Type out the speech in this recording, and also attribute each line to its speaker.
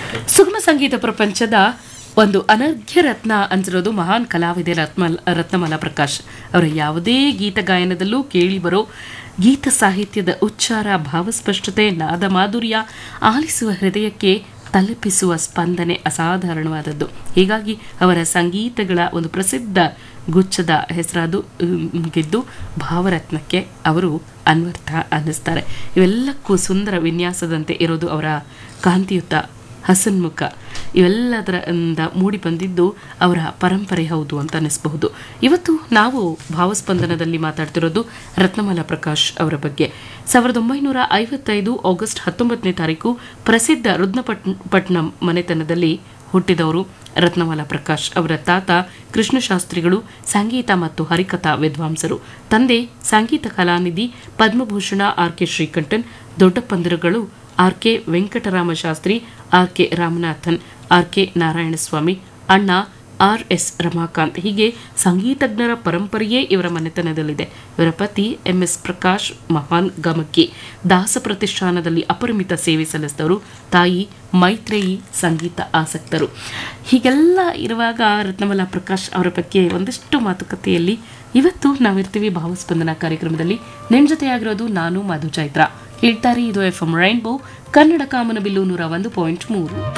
Speaker 1: ಸುಗಮ ಸಂಗೀತ ಪ್ರಪಂಚದ ಒಂದು ಅನರ್ಘ್ಯ ರತ್ನ ಅನ್ಸಿರೋದು ಮಹಾನ್ ಕಲಾವಿದೆ ರತ್ಮಲ್ ರತ್ನಮಾಲಾ ಪ್ರಕಾಶ್ ಅವರ ಯಾವುದೇ ಗೀತ ಗಾಯನದಲ್ಲೂ ಕೇಳಿ ಬರೋ ಗೀತ ಸಾಹಿತ್ಯದ ಉಚ್ಚಾರ ಭಾವಸ್ಪಷ್ಟತೆ ನಾದ ಮಾಧುರ್ಯ ಆಲಿಸುವ ಹೃದಯಕ್ಕೆ ತಲುಪಿಸುವ ಸ್ಪಂದನೆ ಅಸಾಧಾರಣವಾದದ್ದು ಹೀಗಾಗಿ ಅವರ ಸಂಗೀತಗಳ ಒಂದು ಪ್ರಸಿದ್ಧ ಗುಚ್ಛದ ಹೆಸರಾದು ಗೆದ್ದು ಭಾವರತ್ನಕ್ಕೆ ಅವರು ಅನ್ವರ್ಥ ಅನ್ನಿಸ್ತಾರೆ ಇವೆಲ್ಲಕ್ಕೂ ಸುಂದರ ವಿನ್ಯಾಸದಂತೆ ಇರೋದು ಅವರ ಕಾಂತಿಯುತ ಹಸನ್ಮುಖ ಇವೆಲ್ಲದರಿಂದ ಮೂಡಿ ಬಂದಿದ್ದು ಅವರ ಪರಂಪರೆ ಹೌದು ಅಂತ ಅನ್ನಿಸಬಹುದು ಇವತ್ತು ನಾವು ಭಾವಸ್ಪಂದನದಲ್ಲಿ ಮಾತಾಡ್ತಿರೋದು ರತ್ನಮಾಲಾ ಪ್ರಕಾಶ್ ಅವರ ಬಗ್ಗೆ ಸಾವಿರದ ಒಂಬೈನೂರ ಐವತ್ತೈದು ಆಗಸ್ಟ್ ಹತ್ತೊಂಬತ್ತನೇ ತಾರೀಕು ಪ್ರಸಿದ್ಧ ರುದ್ನಪಟ್ ಪಟ್ನಂ ಮನೆತನದಲ್ಲಿ ಹುಟ್ಟಿದವರು ರತ್ನಮಾಲಾ ಪ್ರಕಾಶ್ ಅವರ ತಾತ ಕೃಷ್ಣಶಾಸ್ತ್ರಿಗಳು ಸಂಗೀತ ಮತ್ತು ಹರಿಕಥಾ ವಿದ್ವಾಂಸರು ತಂದೆ ಸಂಗೀತ ಕಲಾನಿಧಿ ಪದ್ಮಭೂಷಣ ಆರ್ ಕೆ ಶ್ರೀಕಂಠನ್ ದೊಡ್ಡಪ್ಪಂದಿರುಗಳು R K Venkatarama Shastri R K Ramanathan R K Narayanaswamy ಅಣ್ಣ ಆರ್ ಎಸ್ ರಮಾಕಾಂತ್ ಹೀಗೆ ಸಂಗೀತಜ್ಞರ ಪರಂಪರೆಯೇ ಇವರ ಮನೆತನದಲ್ಲಿದೆ ಇವರ ಪತಿ ಎಂ ಎಸ್ ಪ್ರಕಾಶ್ ಮಹಾನ್ ಗಮಕ್ಕಿ ದಾಸ ಪ್ರತಿಷ್ಠಾನದಲ್ಲಿ ಅಪರಿಮಿತ ಸೇವೆ ಸಲ್ಲಿಸಿದವರು ತಾಯಿ ಮೈತ್ರೇಯಿ ಸಂಗೀತ ಆಸಕ್ತರು ಹೀಗೆಲ್ಲ ಇರುವಾಗ ರತ್ನಮಲಾ ಪ್ರಕಾಶ್ ಅವರ ಬಗ್ಗೆ ಒಂದಿಷ್ಟು ಮಾತುಕತೆಯಲ್ಲಿ ಇವತ್ತು ನಾವಿರ್ತೀವಿ ಭಾವಸ್ಪಂದನ ಕಾರ್ಯಕ್ರಮದಲ್ಲಿ ನಿಮ್ಮ ಜೊತೆಯಾಗಿರೋದು ನಾನು ಮಧು ಚೈತ್ರ ಹೇಳ್ತಾರೆ ಇದು ಎಫ್ ಎಂ ರೈನ್ಬೋ ಕನ್ನಡ ಕಾಮನಬಿಲ್ಲು ನೂರ ಒಂದು ಪಾಯಿಂಟ್ ಮೂರು